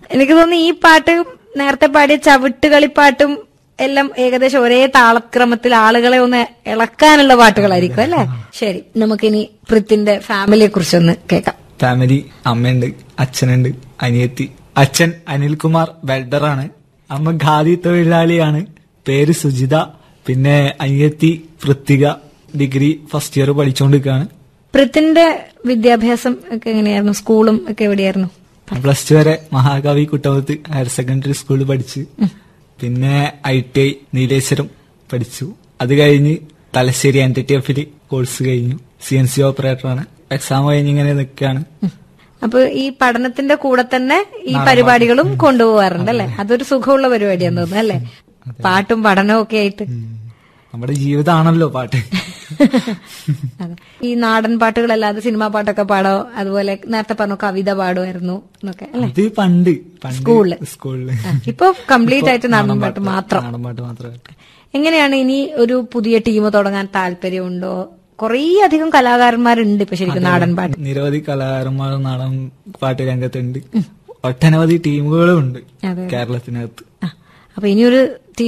എനിക്ക് തോന്നുന്നു ഈ പാട്ട് നേരത്തെ പാടിയ ചവിട്ടുകളിപ്പാട്ടും എല്ലാം ഏകദേശം ഒരേ താളക്രമത്തിൽ ആളുകളെ ഒന്ന് ഇളക്കാനുള്ള പാട്ടുകളായിരിക്കും അല്ലേ ശരി നമുക്കിനി പൃഥ്വിന്റെ ഫാമിലിയെ കുറിച്ചൊന്ന് കേൾക്കാം ഫാമിലി അമ്മയുണ്ട് അച്ഛനുണ്ട് അനിയത്തി അച്ഛൻ അനിൽകുമാർ വെൽഡറാണ് അമ്മ ഖാദി തൊഴിലാളിയാണ് പേര് സുജിത പിന്നെ അനിയത്തി പൃഥ്വിക ഡിഗ്രി ഫസ്റ്റ് ഇയർ പഠിച്ചുകൊണ്ടിരിക്കുകയാണ് പൃഥ്വിന്റെ വിദ്യാഭ്യാസം ഒക്കെ എങ്ങനെയായിരുന്നു സ്കൂളും ഒക്കെ എവിടെയായിരുന്നു പ്ലസ് ടു വരെ മഹാകവി കുട്ടമത്ത് ഹയർ സെക്കൻഡറി സ്കൂളിൽ പഠിച്ചു പിന്നെ ഐ ടി ഐ നീലേശ്വരം പഠിച്ചു അത് കഴിഞ്ഞ് തലശ്ശേരി എൻ ടി ടി എഫിൽ കോഴ്സ് കഴിഞ്ഞു സി എൻ സി ഓപ്പറേറ്ററാണ് എക്സാം കഴിഞ്ഞ് ഇങ്ങനെ നിൽക്കുകയാണ് അപ്പൊ ഈ പഠനത്തിന്റെ കൂടെ തന്നെ ഈ പരിപാടികളും കൊണ്ടുപോകാറുണ്ട് അല്ലെ അതൊരു സുഖമുള്ള പരിപാടിയാന്ന് തോന്നുന്നു അല്ലെ പാട്ടും പഠനവും ഒക്കെ ആയിട്ട് നമ്മുടെ ജീവിതമാണല്ലോ പാട്ട് അതെ. ഈ നാടൻ പാട്ടുകളല്ലാതെ സിനിമാ പാട്ടൊക്കെ പാടോ അതുപോലെ നേരത്തെ പറഞ്ഞു കവിത പാടുമായിരുന്നു എന്നൊക്കെ അല്ലെ അത് പണ്ട് പണ്ട് സ്കൂളില്. സ്കൂളില് ഇപ്പൊ കംപ്ലീറ്റ് ആയിട്ട് നാടൻ പാട്ട് മാത്രം നാടൻ പാട്ട് മാത്രമായിട്ട് എങ്ങനെയാണ് ഇനി ഒരു പുതിയ ടീം തുടങ്ങാൻ താല്പര്യമുണ്ടോ കുറേ അധികം കലാകാരന്മാരുണ്ട് ഇപ്പൊ ശരിക്കും നാടൻ പാട്ട് നിരവധി കലാകാരന്മാർ നാടൻ പാട്ട് രംഗത്തുണ്ട് ഒട്ടനവധി ടീമുകളും ഉണ്ട് അതെ. കേരളത്തിനകത്ത് ആ, അപ്പൊ ഇനിയൊരു